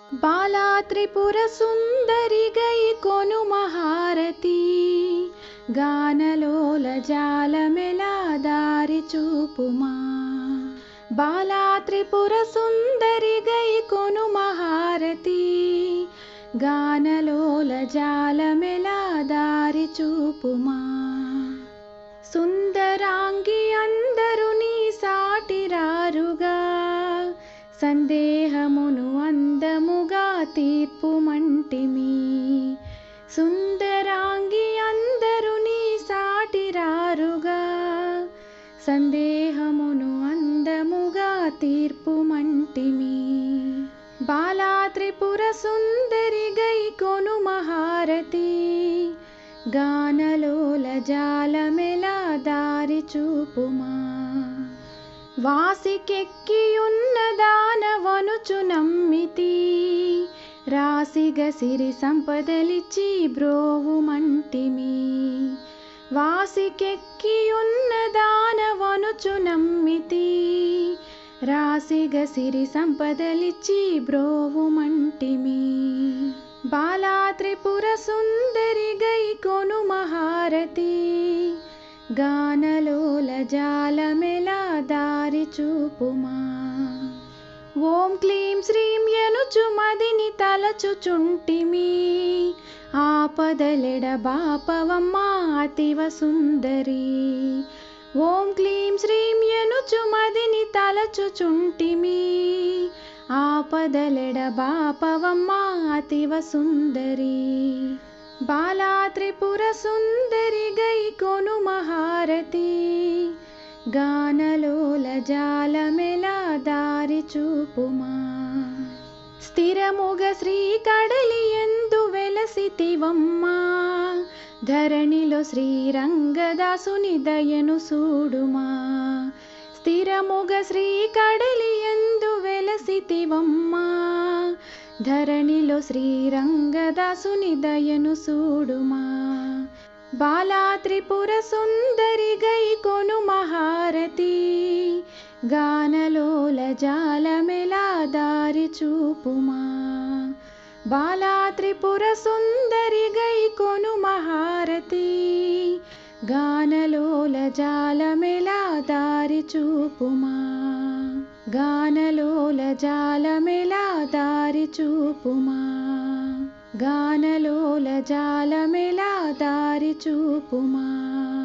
బాలా త్రిపుర సుందరి గై కొను మహారతి గానలోల జాలమెలా దారి చూపుమా బాలా త్రిపుర సుందరి గై కొను మహారతి గానలోల జాలమెలా దారి చూపుమా సుందరాంగి అందరు నీ సాటిరారుగా సందేహమును అందముగా తీర్పుమంటిమి సుందరాంగి అందరు నీ సాటిరారుగా సందేహమును అందముగా తీర్పుమంటిమి బాలా త్రిపుర సుందరి గై కొను మహారతి గానలోల జాలమెలా దారి చూపుమా వాసికెక్కియున్న దానవనుచు నమ్మితి రాసిగ సిరి సంపదలిచ్చి బ్రోవుమంటిమి వాసికెక్కియున్న దానవనుచు నమ్మితి రాసిగ సిరి సంపదలిచ్చి బ్రోవుమంటిమి బాలా త్రిపుర సుందరి గై కొను మహారతి గానలోల జాలమెలా దారి చూపుమా ఓం క్లీం శ్రీం యనుచు మదిని తలచుచుంటిమి ఆపదలెడ బాపవమ్మ అతివ సుందరి ఓం క్లీం శ్రీం యనుచు మదిని తలచుచుంటిమి ఆపదలెడ బాపవమ్మ అతివ సుందరి బాలా త్రిపుర సుందరి గై కొను మహారతి గానలోల జాలమెలా దారి చూపుమా స్థిరముగ శ్రీ కడలి ఎందు వెలసితివమ్మా ధరణిలో శ్రీరంగదాసుని దయను సూడుమా స్థిరముగ శ్రీ కడలి ఎందు వెలసితివమ్మా ధరణిలో శ్రీరంగదాసుని దయను సూడుమా బాలా త్రిపుర సుందరి గై కొను మహారతి గానలోల జాలమెలా దారి చూపుమా బాలా త్రిపుర సుందరి గై కొను మహారతి గానలోల జాలమెలా దారి చూపుమా గానలోల జాలమెలా దారి చూపుమా గానలోల జాలమెలా దారి చూపుమా